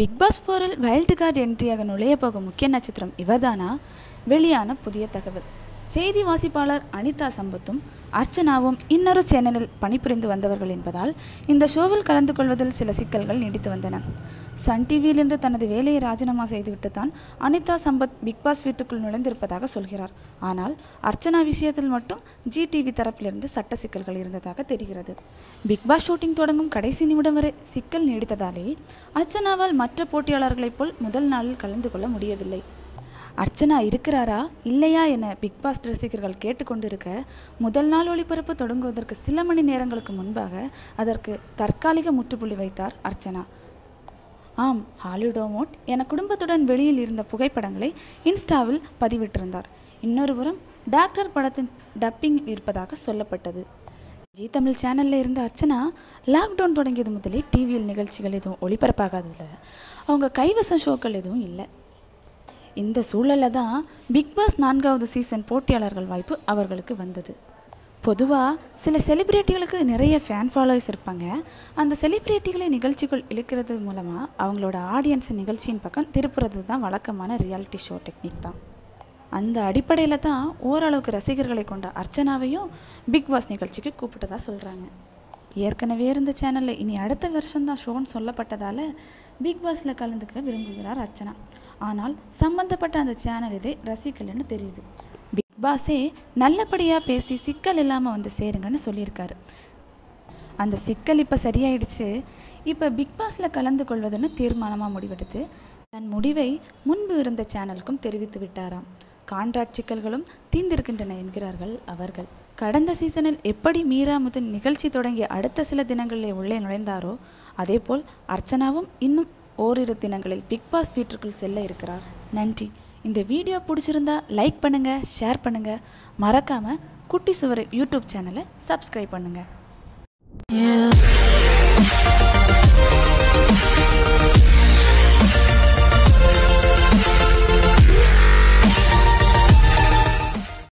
Big Boss ஃபோரில் wild card என்ட்ரியாக நுழைய போகும் முக்கிய நட்சத்திரம் இவர்தானா வெளியான புதிய தகவல் செய்தி வாசிப்பாளர் அனிதா சம்பத்தும் அர்ச்சனாவும் இன்னொரு சேனலில் பணிபுரிந்து வந்தவர்கள் என்பதால் இந்த ஷோவில் கலந்து கொள்வதில் சில சிக்கல்கள் நீடித்து வந்தன சன் டிவியிலிருந்து தனது வேலையை ராஜினாமா செய்துவிட்டு தான் அனிதா சம்பத் பிக் பாஸ் வீட்டுக்குள் நுழைந்திருப்பதாக சொல்கிறார் ஆனால் அர்ச்சனா விஷயத்தில் மட்டும் ஜி டிவி தரப்பிலிருந்து சட்ட சிக்கல்கள் இருந்ததாக தெரிகிறது பிக் பாஸ் ஷூட்டிங் தொடங்கும் கடைசி நிமிடம் வரை சிக்கல் நீடித்ததாலே அர்ச்சனாவால் மற்ற போட்டியாளர்களைப் போல் முதல் நாளில் கலந்து கொள்ள முடியவில்லை அர்ச்சனா இருக்கிறாரா இல்லையா என பிக் பாஸ் ரசிகர்கள் கேட்டுக்கொண்டிருக்க முதல் நாள் ஒளிபரப்பு தொடங்குவதற்கு சில மணி நேரங்களுக்கு முன்பாக அதற்கு தற்காலிக முற்றுப்புள்ளி வைத்தார் அர்ச்சனா ஆம் ஹாலிவுடோமோட் என குடும்பத்துடன் வெளியில் இருந்த புகைப்படங்களை இன்ஸ்டாவில் பதிவிட்டிருந்தார் இன்னொரு புறம் டாக்டர் படத்தின் டப்பிங் இருப்பதாக சொல்லப்பட்டது ஜி தமிழ் சேனல்ல இருந்த அர்ச்சனா லாக்டவுன் தொடங்கியது முதலே டிவியில் நிகழ்ச்சிகள் எதுவும் ஒளிபரப்பாகாததுல அவங்க கைவசம் ஷோக்கள் எதுவும் இல்லை இந்த சூழல்ல தான் பிக் பாஸ் நான்காவது சீசன் போட்டியாளர்கள் வாய்ப்பு அவர்களுக்கு வந்தது பொதுவாக சில செலிபிரிட்டிகளுக்கு நிறைய ஃபேன் ஃபாலோவர்ஸ் இருப்பாங்க அந்த செலிபிரிட்டிகளை நிகழ்ச்சிக்குள் இழுக்கிறது மூலமாக அவங்களோட ஆடியன்ஸை நிகழ்ச்சியின் பக்கம் திருப்புறது தான் வழக்கமான ரியாலிட்டி ஷோ டெக்னிக் தான் அந்த அடிப்படையில் தான் ஓரளவுக்கு ரசிகர்களை கொண்ட அர்ச்சனாவையும் பிக் பாஸ் நிகழ்ச்சிக்கு கூப்பிட்டதா சொல்கிறாங்க ஏற்கனவே இருந்த சேனலில் இனி அடுத்த வருஷம் தான் ஷோன்னு சொல்லப்பட்டதால் பிக் பாஸில் கலந்துக்க விரும்புகிறார் அர்ச்சனா ஆனால் சம்பந்தப்பட்ட அந்த சேனல் இதை ரசிக்கலைன்னு தெரியுது பிக் பாஸே நல்லபடியாக பேசி சிக்கல் இல்லாமல் வந்து சேருங்கன்னு சொல்லியிருக்காரு அந்த சிக்கல் இப்போ சரியாயிடுச்சு இப்போ பிக் பாஸில் கலந்து கொள்வதுன்னு தீர்மானமாக முடிவெடுத்து தன் முடிவை முன்பு இருந்த சேனலுக்கும் தெரிவித்து விட்டாராம் கான்ட்ராக்ட் சிக்கல்களும் தீர்ந்திருக்கின்றன என்கிறார்கள் அவர்கள் கடந்த சீசனில் எப்படி மீரா முதன் நிகழ்ச்சி தொடங்கிய அடுத்த சில தினங்களிலே உள்ளே நுழைந்தாரோ அதேபோல் அர்ச்சனாவும் இன்னும் ஓரிரு தினங்களில் பிக் பாஸ் வீட்டிற்குள் செல்ல இருக்கிறார் நன்றி இந்த வீடியோ பிடிச்சிருந்தா லைக் பண்ணுங்க ஷேர் பண்ணுங்க மறக்காம குட்டி சுவர் யூடியூப் சேனலை சப்ஸ்கிரைப் பண்ணுங்க Yeah.